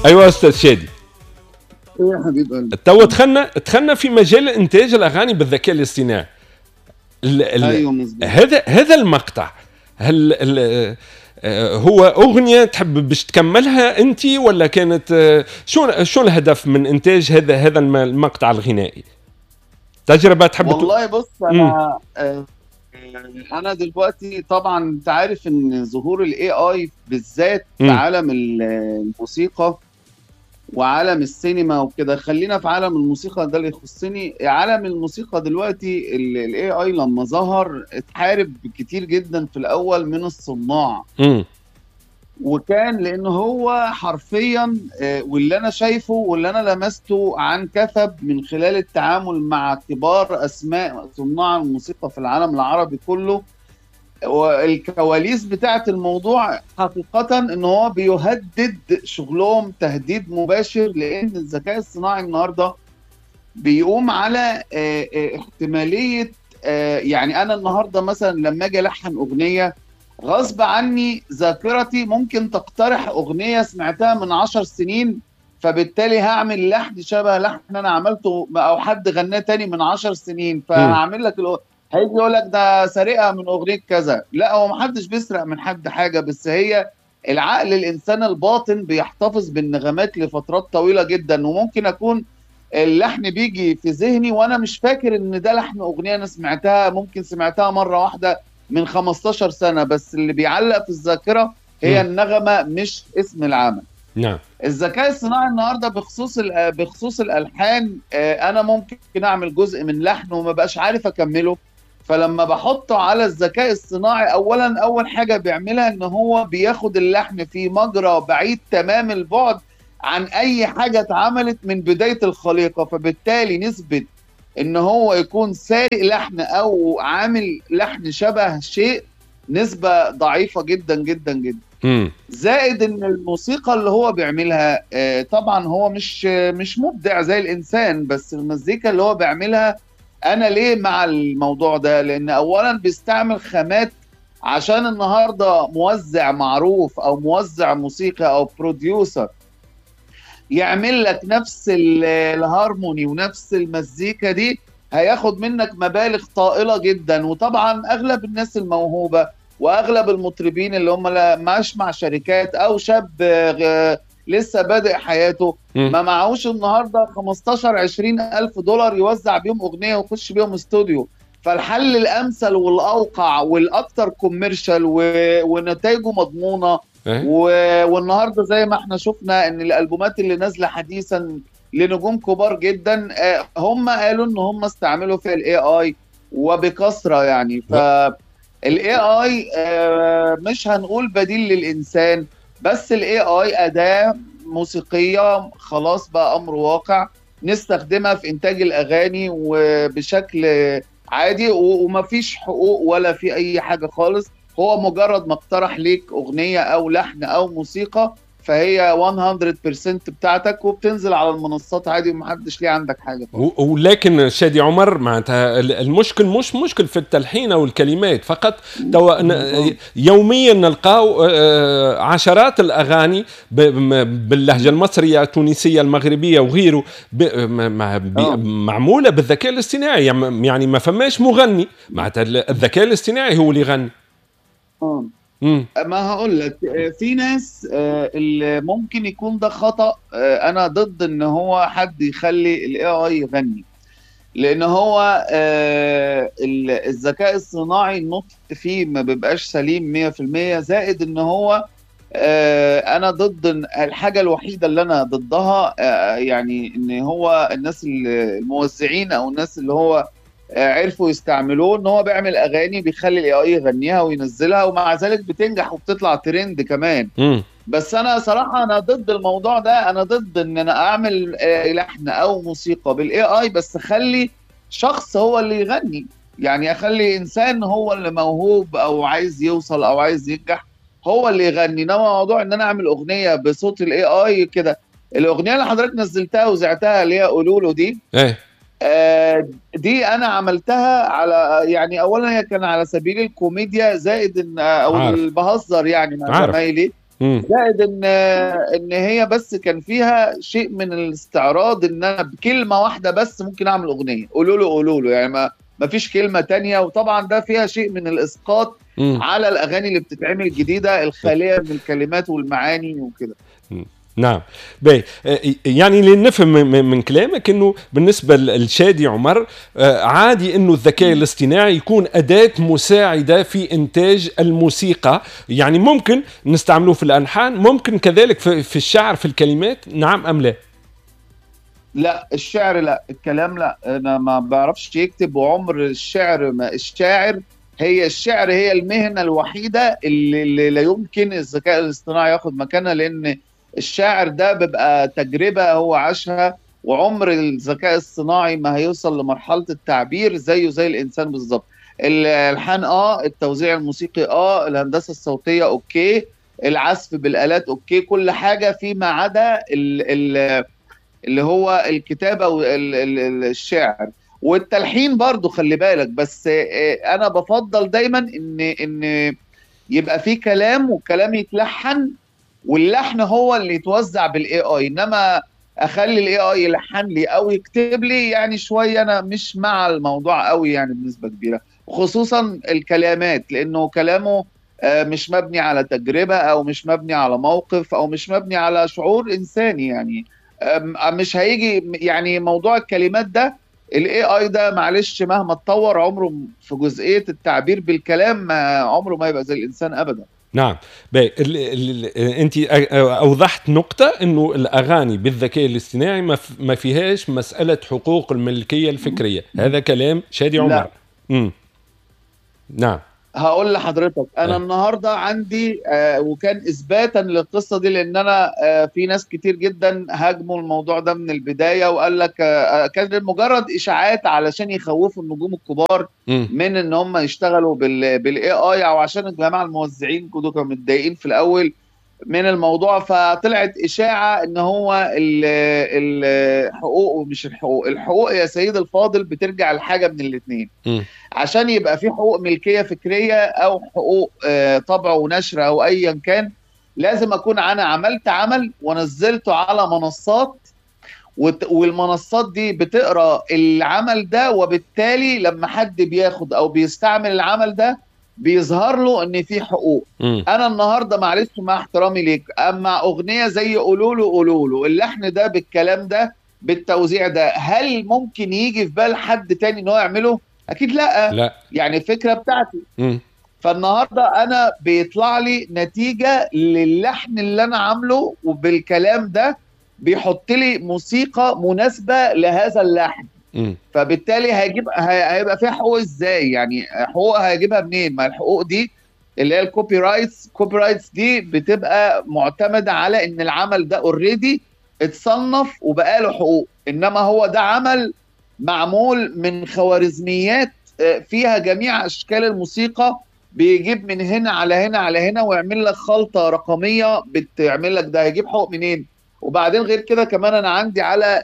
ايوه استاذ شادي ايه يا حبيب قلبي تو دخلنا دخلنا في مجال انتاج الاغاني بالذكاء الاصطناعي ال- ال- ايوه مظبوط هذا هذا المقطع هل ال- آه، هو اغنيه تحب باش تكملها انت ولا كانت آه، شو شو الهدف من انتاج هذا هذا الم- المقطع الغنائي تجربه تحب تقول- والله بص انا آه، انا دلوقتي طبعا انت عارف ان ظهور الاي اي بالذات في مم. عالم ال- الموسيقى وعالم السينما وكده خلينا في عالم الموسيقى ده اللي يخصني عالم الموسيقى دلوقتي الاي اي لما ظهر اتحارب كتير جدا في الاول من الصناع مم. وكان لان هو حرفيا آه، واللي انا شايفه واللي انا لمسته عن كثب من خلال التعامل مع كبار اسماء صناع الموسيقى في العالم العربي كله والكواليس بتاعه الموضوع حقيقه ان هو بيهدد شغلهم تهديد مباشر لان الذكاء الصناعي النهارده بيقوم على آه، آه، احتماليه آه، يعني انا النهارده مثلا لما اجي الحن اغنيه غصب عني ذاكرتي ممكن تقترح اغنيه سمعتها من عشر سنين فبالتالي هعمل لحن شبه لحن انا عملته او حد غناه تاني من عشر سنين فهعمل لك الأغ... هيجي يقول لك ده سرقه من اغنيه كذا لا هو محدش بيسرق من حد حاجه بس هي العقل الانسان الباطن بيحتفظ بالنغمات لفترات طويله جدا وممكن اكون اللحن بيجي في ذهني وانا مش فاكر ان ده لحن اغنيه انا سمعتها ممكن سمعتها مره واحده من 15 سنه بس اللي بيعلق في الذاكره هي مم. النغمه مش اسم العمل نعم الذكاء الصناعي النهارده بخصوص ال- بخصوص الالحان آه، انا ممكن اعمل جزء من لحن وما بقاش عارف اكمله فلما بحطه على الذكاء الصناعي اولا اول حاجه بيعملها ان هو بياخد اللحن في مجرى بعيد تمام البعد عن اي حاجه اتعملت من بدايه الخليقه فبالتالي نسبه ان هو يكون سارق لحن او عامل لحن شبه شيء نسبه ضعيفه جدا جدا جدا مم. زائد ان الموسيقى اللي هو بيعملها آه، طبعا هو مش آه، مش مبدع زي الانسان بس المزيكا اللي هو بيعملها انا ليه مع الموضوع ده لان اولا بيستعمل خامات عشان النهارده موزع معروف او موزع موسيقى او بروديوسر يعمل لك نفس ال- الهارموني ونفس المزيكا دي هياخد منك مبالغ طائله جدا وطبعا اغلب الناس الموهوبه واغلب المطربين اللي هم لا- ماش مع شركات او شاب آه، لسه بادئ حياته مم. ما معهوش النهارده 15 20 الف دولار يوزع بيهم اغنيه ويخش بيهم استوديو فالحل الامثل والاوقع والاكثر كوميرشال و... ونتائجه مضمونه إيه؟ و... والنهارده زي ما احنا شفنا ان الالبومات اللي نازله حديثا لنجوم كبار جدا آه، هم قالوا ان هم استعملوا فيها الاي اي وبكثره يعني ف الاي اي مش هنقول بديل للانسان بس الاي اي اداه موسيقيه خلاص بقى امر واقع نستخدمها في انتاج الاغاني وبشكل عادي و- ومفيش حقوق ولا في اي حاجه خالص هو مجرد ما اقترح ليك اغنيه او لحن او موسيقى فهي 100% بتاعتك وبتنزل على المنصات عادي ومحدش ليه عندك حاجه خالص. و- ولكن شادي عمر معناتها ال- المشكل مش مشكل في التلحين او الكلمات فقط توا ن- يوميا نلقاو آه، عشرات الاغاني ب- م- باللهجه المصريه التونسيه المغربيه وغيره ب- م- مع- بي- آه. معموله بالذكاء الاصطناعي يعني يعني ما فماش مغني معناتها ال- الذكاء الاصطناعي هو اللي يغني آه. مم. ما هقول لك آه، في ناس آه، اللي ممكن يكون ده خطأ آه، انا ضد ان هو حد يخلي الاي اي يغني لان هو آه، ال- الذكاء الصناعي النطق فيه ما بيبقاش سليم 100% زائد ان هو آه، انا ضد إن- الحاجه الوحيده اللي انا ضدها آه، يعني ان هو الناس الموزعين او الناس اللي هو آه، عرفوا يستعملوه ان هو بيعمل اغاني بيخلي الاي اي يغنيها وينزلها ومع ذلك بتنجح وبتطلع ترند كمان مم. بس انا صراحه انا ضد الموضوع ده انا ضد ان انا اعمل آه، لحن او موسيقى بالاي اي بس اخلي شخص هو اللي يغني يعني اخلي انسان هو اللي موهوب او عايز يوصل او عايز ينجح هو اللي يغني انما موضوع ان انا اعمل اغنيه بصوت الاي اي كده الاغنيه اللي حضرتك نزلتها وزعتها اللي هي قولوا دي ايه آه، دي انا عملتها على يعني اولا هي كان على سبيل الكوميديا زائد ان آه، او عارف. بهزر يعني مع عارف. زمايلي زائد ان ان هي بس كان فيها شيء من الاستعراض ان انا بكلمه واحده بس ممكن اعمل اغنيه قولوا له قولوا له يعني ما ما فيش كلمه تانية وطبعا ده فيها شيء من الاسقاط على الاغاني اللي بتتعمل جديده الخاليه من الكلمات والمعاني وكده نعم باي آه، يعني لنفهم من, من كلامك انه بالنسبه للشادي عمر آه، عادي انه الذكاء الاصطناعي يكون اداه مساعده في انتاج الموسيقى يعني ممكن نستعملوه في الالحان ممكن كذلك في الشعر في الكلمات نعم ام لا لا الشعر لا الكلام لا انا ما بعرفش يكتب وعمر الشعر ما الشاعر هي الشعر هي المهنه الوحيده اللي, اللي لا يمكن الذكاء الاصطناعي ياخد مكانها لان الشاعر ده بيبقى تجربه هو عاشها وعمر الذكاء الصناعي ما هيوصل لمرحله التعبير زيه زي الانسان بالظبط الالحان اه التوزيع الموسيقي اه الهندسه الصوتيه اوكي العزف بالالات اوكي كل حاجه فيما عدا اللي هو الكتابه والشعر والتلحين برضو خلي بالك بس آه، انا بفضل دايما ان ان يبقى في كلام والكلام يتلحن واللحن هو اللي يتوزع بالاي اي انما اخلي الاي اي يلحن لي او يكتب لي يعني شويه انا مش مع الموضوع قوي يعني بنسبه كبيره خصوصا الكلمات لانه كلامه آه، مش مبني على تجربه او مش مبني على موقف او مش مبني على شعور انساني يعني مش هيجي يعني موضوع الكلمات ده الاي اي ده معلش مهما اتطور عمره في جزئيه التعبير بالكلام ما عمره ما يبقى زي الانسان ابدا نعم باي انت اوضحت نقطه انه الاغاني بالذكاء الاصطناعي ما فيهاش مساله حقوق الملكيه الفكريه هذا كلام شادي عمر لا. امم نعم هقول لحضرتك انا أه. النهارده عندي آه وكان اثباتا للقصه دي لان انا آه في ناس كتير جدا هاجموا الموضوع ده من البدايه وقال لك آه, آه، كان مجرد اشاعات علشان يخوفوا النجوم الكبار م. من ان هم يشتغلوا بالاي اي او عشان الجماعه الموزعين كانوا متضايقين في الاول من الموضوع فطلعت اشاعه ان هو الحقوق ومش الحقوق الحقوق يا سيد الفاضل بترجع لحاجه من الاثنين عشان يبقى في حقوق ملكيه فكريه او حقوق آه، طبع ونشر او ايا كان لازم اكون انا عملت عمل ونزلته على منصات والمنصات دي بتقرا العمل ده وبالتالي لما حد بياخد او بيستعمل العمل ده بيظهر له ان في حقوق م. انا النهارده معلش مع احترامي ليك اما اغنيه زي قولوا له قولوا له اللحن ده بالكلام ده بالتوزيع ده هل ممكن يجي في بال حد تاني ان هو يعمله اكيد لا لا يعني الفكره بتاعتي م. فالنهارده انا بيطلع لي نتيجه للحن اللي انا عامله وبالكلام ده بيحط لي موسيقى مناسبه لهذا اللحن فبالتالي هيجيب هيبقى فيها حقوق ازاي يعني حقوق هيجيبها منين ما الحقوق دي اللي هي الكوبي رايتس كوبي رايتس دي بتبقى معتمده على ان العمل ده اوريدي اتصنف وبقى له حقوق انما هو ده عمل معمول من خوارزميات آه، فيها جميع اشكال الموسيقى بيجيب من هنا على هنا على هنا ويعمل لك خلطه رقميه بتعمل لك ده هيجيب حقوق منين وبعدين غير كده كمان انا عندي على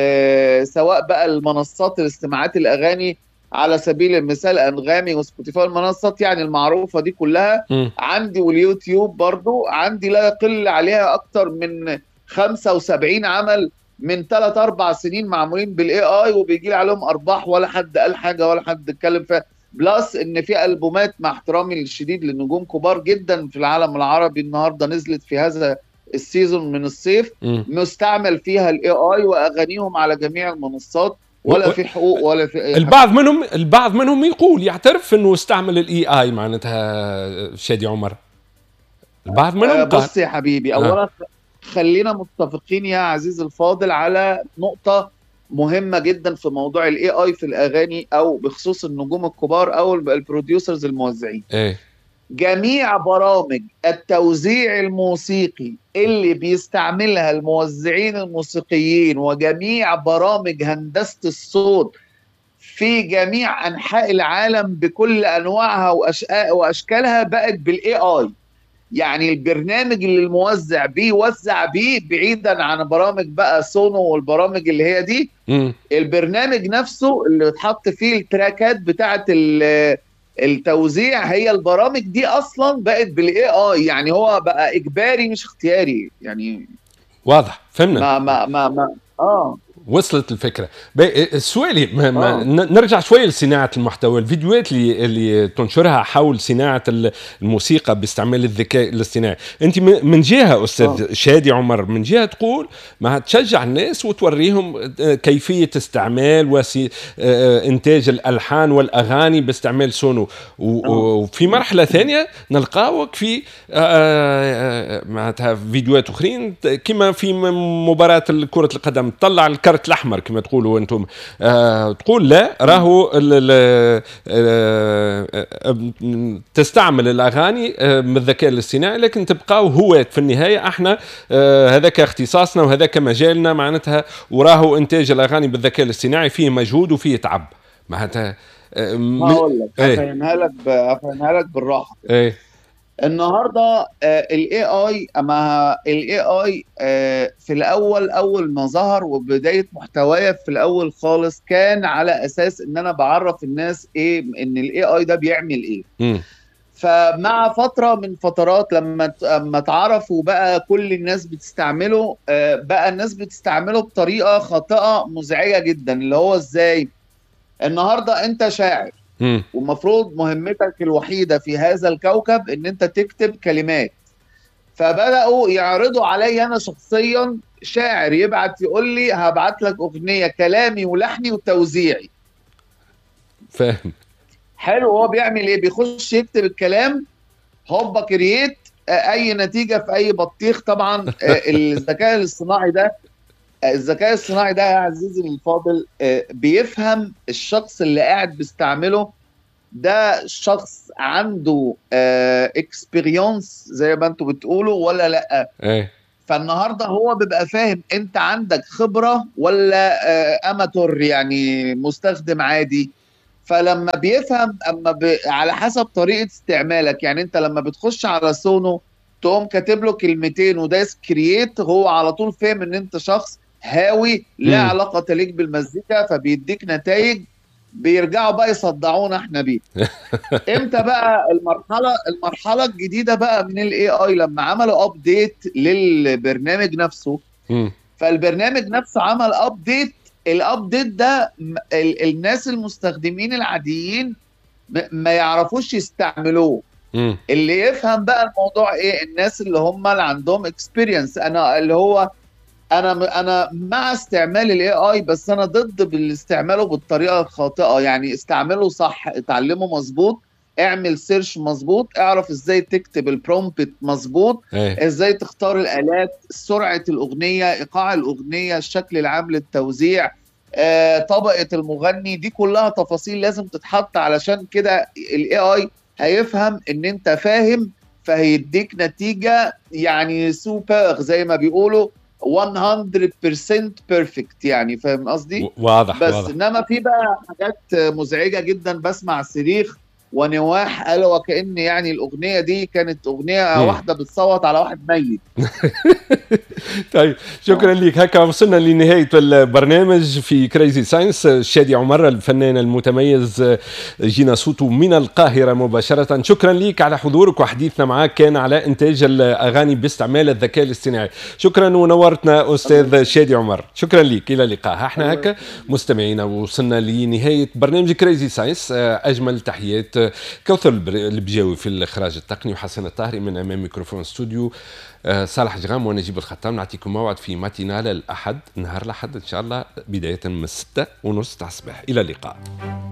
سواء بقى المنصات الاستماعات الاغاني على سبيل المثال انغامي وسبوتيفاي المنصات يعني المعروفه دي كلها م. عندي واليوتيوب برضو عندي لا يقل عليها اكتر من 75 عمل من 3 4 سنين معمولين بالاي اي وبيجي لي عليهم ارباح ولا حد قال حاجه ولا حد اتكلم فيها بلس ان في البومات مع احترامي الشديد لنجوم كبار جدا في العالم العربي النهارده نزلت في هذا السيزون من الصيف م. مستعمل فيها الاي اي واغانيهم على جميع المنصات ولا في حقوق ولا في أي البعض منهم البعض منهم يقول يعترف انه استعمل الاي اي معناتها شادي عمر البعض منهم آه بص يا حبيبي اولا آه. خلينا متفقين يا عزيز الفاضل على نقطه مهمه جدا في موضوع الاي اي في الاغاني او بخصوص النجوم الكبار او البروديوسرز الموزعين ايه جميع برامج التوزيع الموسيقي اللي بيستعملها الموزعين الموسيقيين وجميع برامج هندسة الصوت في جميع أنحاء العالم بكل أنواعها وأشكالها بقت بالاي اي يعني البرنامج اللي الموزع بيوزع بيه بعيدا عن برامج بقى سونو والبرامج اللي هي دي م. البرنامج نفسه اللي اتحط فيه التراكات بتاعه التوزيع هي البرامج دي اصلا بقت بالاي اي يعني هو بقى اجباري مش اختياري يعني واضح فهمنا ما ما ما, ما اه وصلت الفكره السؤال ما ما نرجع شوي لصناعه المحتوى الفيديوهات اللي اللي تنشرها حول صناعه الموسيقى باستعمال الذكاء الاصطناعي انت من جهه استاذ أوه. شادي عمر من جهه تقول ما تشجع الناس وتوريهم كيفيه استعمال وسي انتاج الالحان والاغاني باستعمال سونو وفي مرحله ثانيه نلقاوك في معناتها فيديوهات اخرين كما في مباراه كره القدم تطلع الكرت الكارت الاحمر كما تقولوا انتم آه تقول لا راهو آه تستعمل الاغاني آه بالذكاء الاصطناعي لكن تبقاو هواة في النهايه احنا آه هذاك اختصاصنا وهذاك مجالنا معناتها وراهو انتاج الاغاني بالذكاء الاصطناعي فيه مجهود وفيه تعب معناتها ما اقول لك افهمها لك افهمها لك بالراحه ايه النهارده الاي اي اما الاي اي في الاول اول ما ظهر وبدايه محتواه في الاول خالص كان على اساس ان انا بعرف الناس ايه ان الاي اي ده بيعمل ايه م. فمع فتره من فترات لما لما اتعرف وبقى كل الناس بتستعمله بقى الناس بتستعمله بطريقه خاطئه مزعجه جدا اللي هو ازاي النهارده انت شاعر والمفروض مهمتك الوحيده في هذا الكوكب ان انت تكتب كلمات فبداوا يعرضوا علي انا شخصيا شاعر يبعت يقول لي هبعت لك اغنيه كلامي ولحني وتوزيعي فاهم حلو هو بيعمل ايه بيخش يكتب الكلام هوبا كرييت اي نتيجه في اي بطيخ طبعا الذكاء الاصطناعي ده الذكاء الصناعي ده يا عزيزي الفاضل بيفهم الشخص اللي قاعد بيستعمله ده شخص عنده اكسبيريونس زي ما انتوا بتقولوا ولا لا ايه فالنهارده هو بيبقى فاهم انت عندك خبره ولا اماتور يعني مستخدم عادي فلما بيفهم اما ب... على حسب طريقه استعمالك يعني انت لما بتخش على سونو تقوم كاتب له كلمتين ودايس كرييت هو على طول فاهم ان انت شخص هاوي لا مم. علاقه ليك بالمزيكا فبيديك نتائج بيرجعوا بقى يصدعونا احنا بيه امتى بقى المرحله المرحله الجديده بقى من الاي اي لما عملوا ابديت للبرنامج نفسه مم. فالبرنامج نفسه عمل ابديت الابديت ده م- ال- الناس المستخدمين العاديين م- ما يعرفوش يستعملوه مم. اللي يفهم بقى الموضوع ايه الناس اللي هم اللي عندهم اكسبيرينس انا اللي هو انا انا مع استعمال الاي اي بس انا ضد بالاستعماله بالطريقه الخاطئه يعني استعمله صح اتعلمه مظبوط اعمل سيرش مظبوط اعرف ازاي تكتب البرومبت مظبوط ايه ازاي تختار الالات سرعه الاغنيه ايقاع الاغنيه الشكل العام للتوزيع آه، طبقه المغني دي كلها تفاصيل لازم تتحط علشان كده الاي اي هيفهم ان انت فاهم فهيديك نتيجه يعني سوبر زي ما بيقولوا 100% بيرفكت يعني فاهم قصدي؟ و- واضح بس واضح انما في بقى حاجات مزعجه جدا بسمع صريخ ونواح قال وكأن يعني الاغنيه دي كانت اغنيه مم. واحده بتصوت على واحد ميت طيب شكرا لك هكا وصلنا لنهاية البرنامج في كريزي ساينس شادي عمر الفنان المتميز جينا صوته من القاهرة مباشرة شكرا لك على حضورك وحديثنا معك كان على إنتاج الأغاني باستعمال الذكاء الاصطناعي شكرا ونورتنا أستاذ شادي عمر شكرا لك إلى اللقاء احنا هكا مستمعينا وصلنا لنهاية برنامج كريزي ساينس أجمل تحيات كوثر البر- البجاوي في الإخراج التقني وحسن الطاهري من أمام ميكروفون استوديو آه، صالح جغام ونجيب الختام نعطيكم موعد في ماتينال الأحد نهار الأحد إن شاء الله بداية من الستة ونص تاع الصباح إلى اللقاء